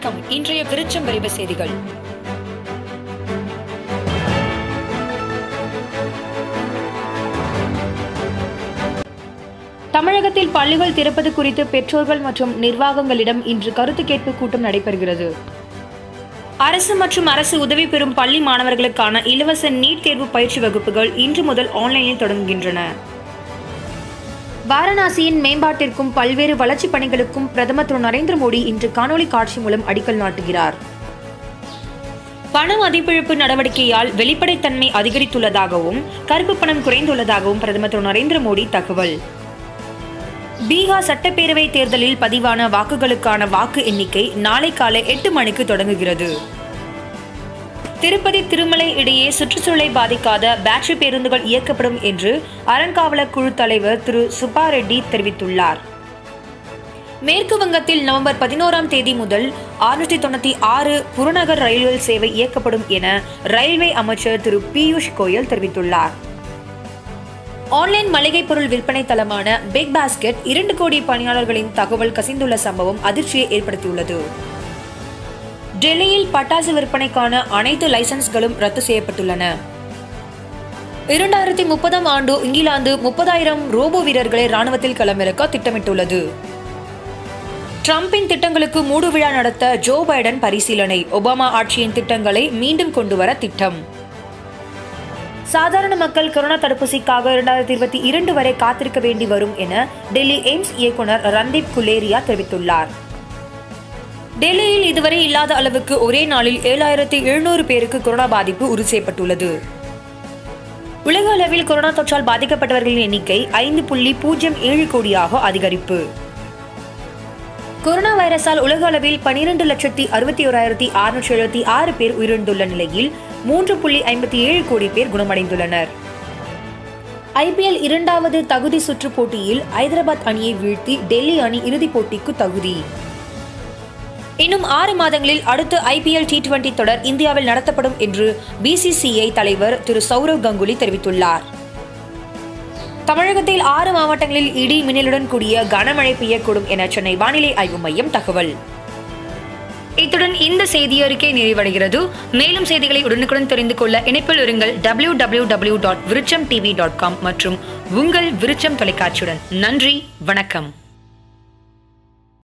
வணக்கம் இன்றைய விருச்சம் விரைவு செய்திகள் தமிழகத்தில் பள்ளிகள் திறப்பது குறித்து பெற்றோர்கள் மற்றும் நிர்வாகங்களிடம் இன்று கருத்து கேட்பு கூட்டம் நடைபெறுகிறது அரசு மற்றும் அரசு உதவி பெறும் பள்ளி மாணவர்களுக்கான இலவச நீட் தேர்வு பயிற்சி வகுப்புகள் இன்று முதல் ஆன்லைனில் தொடங்குகின்றன வாரணாசியின் மேம்பாட்டிற்கும் பல்வேறு வளர்ச்சிப் பணிகளுக்கும் பிரதமர் திரு நரேந்திர மோடி இன்று காணொலி காட்சி மூலம் அடிக்கல் நாட்டுகிறார் பண மதிப்பிழப்பு நடவடிக்கையால் வெளிப்படைத்தன்மை அதிகரித்துள்ளதாகவும் கருப்பு பணம் குறைந்துள்ளதாகவும் பிரதமர் திரு நரேந்திர மோடி தகவல் பீகார் சட்டப்பேரவை தேர்தலில் பதிவான வாக்குகளுக்கான வாக்கு எண்ணிக்கை நாளை காலை எட்டு மணிக்கு தொடங்குகிறது திருப்பதி திருமலை இடையே சுற்றுச்சூழலை பாதிக்காத பேட்டரி பேருந்துகள் இயக்கப்படும் என்று அறங்காவலர் குழு தலைவர் திரு சுப்பா ரெட்டி தெரிவித்துள்ளார் மேற்கு வங்கத்தில் நவம்பர் பதினோராம் தேதி முதல் அறுநூற்றி தொண்ணூற்றி ஆறு புறநகர் ரயில்வே சேவை இயக்கப்படும் என ரயில்வே அமைச்சர் திரு பியூஷ் கோயல் தெரிவித்துள்ளார் ஆன்லைன் மளிகை பொருள் விற்பனை தளமான பிக் பாஸ்கெட் இரண்டு கோடி பணியாளர்களின் தகவல் கசிந்துள்ள சம்பவம் அதிர்ச்சியை ஏற்படுத்தியுள்ளது டெல்லியில் பட்டாசு விற்பனைக்கான அனைத்து லைசன்ஸ்களும் ரத்து செய்யப்பட்டுள்ளன இரண்டாயிரத்தி முப்பதாம் ஆண்டு இங்கிலாந்து முப்பதாயிரம் ரோபோ வீரர்களை ராணுவத்தில் களமிறக்க திட்டமிட்டுள்ளது டிரம்பின் திட்டங்களுக்கு மூடு விழா நடத்த ஜோ பைடன் பரிசீலனை ஒபாமா ஆட்சியின் திட்டங்களை மீண்டும் கொண்டுவர திட்டம் சாதாரண மக்கள் கொரோனா தடுப்பூசிக்காக இரண்டாயிரத்தி இருபத்தி இரண்டு வரை காத்திருக்க வேண்டி வரும் என டெல்லி எய்ம்ஸ் இயக்குனர் ரந்தீப் குலேரியா தெரிவித்துள்ளார் டெல்லியில் இதுவரை இல்லாத அளவுக்கு ஒரே நாளில் ஏழாயிரத்தி எழுநூறு பேருக்கு கொரோனா பாதிப்பு உறுதி செய்யப்பட்டுள்ளது உலக அளவில் கொரோனா தொற்றால் பாதிக்கப்பட்டவர்களின் எண்ணிக்கை ஐந்து புள்ளி பூஜ்ஜியம் ஏழு கோடியாக அதிகரிப்பு கொரோனா வைரஸால் உலக அளவில் பனிரெண்டு லட்சத்தி அறுபத்தி ஓராயிரத்தி அறுநூற்றி எழுபத்தி ஆறு பேர் உயிரிழந்துள்ள நிலையில் மூன்று புள்ளி ஐம்பத்தி ஏழு கோடி பேர் குணமடைந்துள்ளனர் ஐபிஎல் இரண்டாவது தகுதி சுற்று போட்டியில் ஐதராபாத் அணியை வீழ்த்தி டெல்லி அணி இறுதிப் போட்டிக்கு தகுதி இன்னும் ஆறு மாதங்களில் அடுத்த ஐபிஎல் டி டுவெண்டி தொடர் இந்தியாவில் நடத்தப்படும் என்று பிசிசிஐ தலைவர் திரு சௌரவ் கங்குலி தெரிவித்துள்ளார் தமிழகத்தில் ஆறு மாவட்டங்களில் இடி மின்னலுடன் கூடிய கனமழை பெய்யக்கூடும் என சென்னை வானிலை ஆய்வு மையம் தகவல் இத்துடன் இந்த செய்தி அறிக்கை நிறைவடைகிறது மேலும் செய்திகளை உடனுக்குடன் தெரிந்து கொள்ள இணைப்பில் இருங்கள் W W W dot Viruchcham TV dot com மற்றும் உங்கள் விருச்சம் தொலைக்காட்சியுடன் நன்றி வணக்கம்